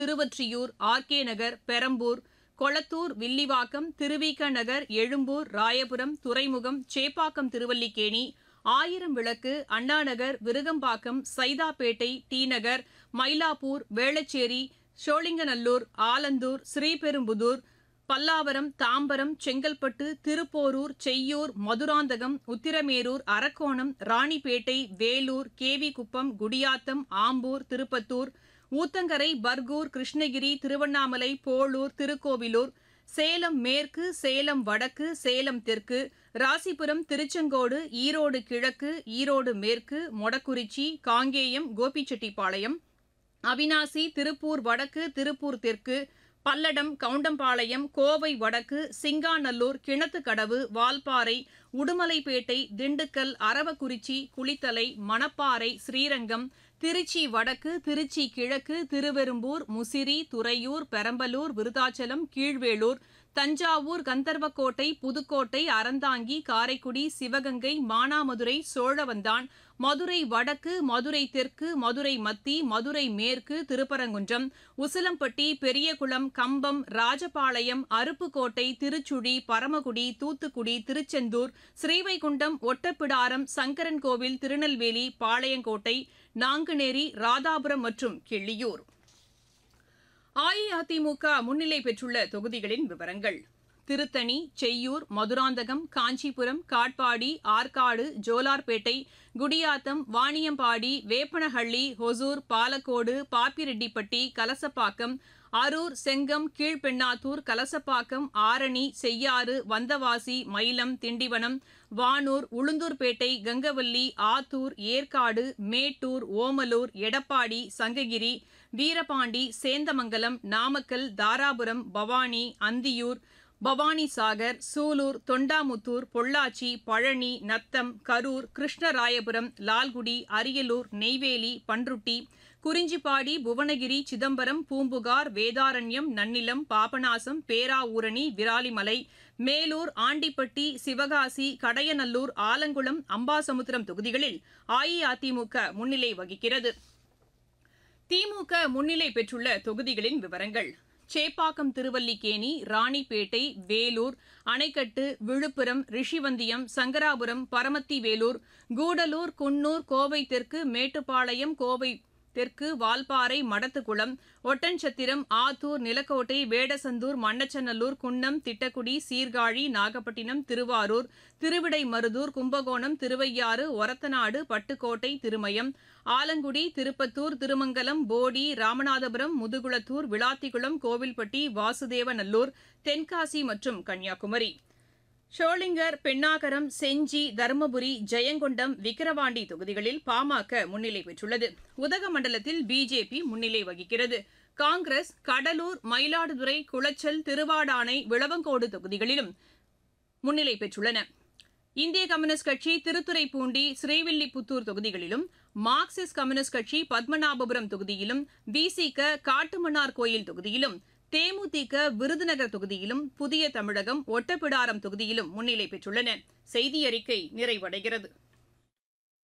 Thiruvottiyur RK Nagar Perambur Kolathur Villivakkam Thiru Vi Ka Nagar Egmore Royapuram Thuraimugam Chepauk Triplicane Ayiram Vilakku Anna Nagar Virugambakkam Saidapet T Nagar Mylapore Velachery Sholinganallur Alandur Sriperumbudur Pallavaram Tambaram Chengalpattu Thiruporur Cheyyur Madurantakam Uthiramerur Arakkonam Ranipet Vellore K V Kuppam Gudiyatham Ambur Tirupattur Uthangarai Bargur Krishnagiri Tiruvannamalai Polur Tirukkoyilur Salem மேற்கு சேலம் வடக்கு சேலம் தெற்கு ராசிபுரம் திருச்செங்கோடு ஈரோடு கிழக்கு ஈரோடு மேற்கு மொடக்குறிச்சி காங்கேயம் கோபிச்செட்டிப்பாளையம் அவினாசி திருப்பூர் வடக்கு திருப்பூர் தெற்கு பல்லடம் கவுண்டம்பாளையம் கோவை வடக்கு சிங்காநல்லூர் கிணத்துக்கடவு வால்பாறை உடுமலைப்பேட்டை திண்டுக்கல் அரவக்குறிச்சி குளித்தலை மணப்பாறை ஸ்ரீரங்கம் திருச்சி வடக்கு திருச்சி கிழக்கு திருவெரும்பூர் முசிறி துறையூர் பெரம்பலூர் விருதாச்சலம் கீழ்வேளூர் தஞ்சாவூர் கந்தர்வக்கோட்டை புதுக்கோட்டை அறந்தாங்கி காரைக்குடி சிவகங்கை மானாமதுரை சோழவந்தான் மதுரை வடக்கு மதுரை தெற்கு மதுரை மத்தி மதுரை மேற்கு திருப்பரங்குன்றம் உசிலம்பட்டி பெரியகுளம் கம்பம் ராஜபாளையம் அருப்புக்கோட்டை திருச்சுழி பரமக்குடி தூத்துக்குடி திருச்செந்தூர் ஸ்ரீவைகுண்டம் ஒட்டப்பிடாரம் சங்கரன்கோவில் திருநெல்வேலி பாளையங்கோட்டை நாங்குநேரி ராதாபுரம் மற்றும் கிள்ளியூர் அஇஅதிமுக முன்னிலை பெற்றுள்ள தொகுதிகளின் விவரங்கள் திருத்தணி செய்யூர் மதுராந்தகம் காஞ்சிபுரம் காட்பாடி ஆற்காடு ஜோலார்பேட்டை குடியாத்தம் வாணியம்பாடி வேப்பனஹள்ளி ஹொசூர் பாலக்கோடு பாப்பிரெட்டிப்பட்டி கலசப்பாக்கம் அரூர் செங்கம் கீழ்பெண்ணாத்தூர் கலசப்பாக்கம் ஆரணி செய்யாறு வந்தவாசி மயிலம் திண்டிவனம் வானூர் உளுந்தூர்பேட்டை கங்கவல்லி ஆத்தூர் ஏற்காடு மேட்டூர் ஓமலூர் எடப்பாடி சங்ககிரி வீரபாண்டி சேந்தமங்கலம் நாமக்கல் தாராபுரம் பவானி அந்தியூர் பவானி சாகர் சூலூர் தொண்டாமுத்தூர் பொள்ளாச்சி பழனி நத்தம் கரூர் கிருஷ்ணராயபுரம் லால்குடி அரியலூர் நெய்வேலி பன்ருட்டி குறிஞ்சிப்பாடி புவனகிரி சிதம்பரம் பூம்புகார் வேதாரண்யம் நன்னிலம் பாபநாசம் பேராவூரணி விராலிமலை மேலூர் ஆண்டிப்பட்டி சிவகாசி கடையநல்லூர் ஆலங்குளம் அம்பாசமுத்திரம் தொகுதிகளில் அஇஅதிமுக முன்னிலை வகிக்கிறது திமுக முன்னிலை பெற்றுள்ள தொகுதிகளின் விவரங்கள் சேப்பாக்கம் திருவல்லிக்கேணி ராணிப்பேட்டை வேலூர் அணைக்கட்டு விழுப்புரம் ரிஷிவந்தியம் சங்கராபுரம் பரமத்தி வேலூர் கூடலூர் குன்னூர் கோவை தெற்கு மேட்டுப்பாளையம் கோவை தெற்கு வால்பாறை மடத்துக்குளம் ஒட்டன்சத்திரம் ஆத்தூர் நிலக்கோட்டை வேடசந்தூர் மண்ணச்சநல்லூர் குன்னம் திட்டக்குடி சீர்காழி நாகப்பட்டினம் திருவாரூர் திருவிடைமருதூர் கும்பகோணம் திருவையாறு ஒரத்தநாடு பட்டுக்கோட்டை திருமயம் ஆலங்குடி திருப்பத்தூர் திருமங்கலம் போடி ராமநாதபுரம் முதுகுளத்தூர் விளாத்திக்குளம் கோவில்பட்டி வாசுதேவநல்லூர் தென்காசி மற்றும் கன்னியாகுமரி ஷோளிங்கர் பெண்ணாகரம் செஞ்சி தருமபுரி ஜெயங்கொண்டம் விக்கிரவாண்டி தொகுதிகளில் பாமக முன்னிலை பெற்றுள்ளது உதகமண்டலத்தில் பிஜேபி முன்னிலை வகிக்கிறது காங்கிரஸ் கடலூர் மயிலாடுதுறை குளச்சல் திருவாடானை விளவங்கோடு தொகுதிகளிலும் முன்னிலை பெற்றுள்ளன இந்திய கம்யூனிஸ்ட் கட்சி திருத்துறைப்பூண்டி ஸ்ரீவில்லிபுத்தூர் தொகுதிகளிலும் மார்க்சிஸ்ட் கம்யூனிஸ்ட் கட்சி பத்மநாபபுரம் தொகுதியிலும் விசிக காட்டுமன்னார் கோயில் தொகுதியிலும் தேமுதிக விருதுநகர் தொகுதியிலும் புதிய தமிழகம் ஒட்டப்பிடாரம் தொகுதியிலும் முன்னிலை பெற்றுள்ளன செய்தி அறிக்கை நிறைவடைகிறது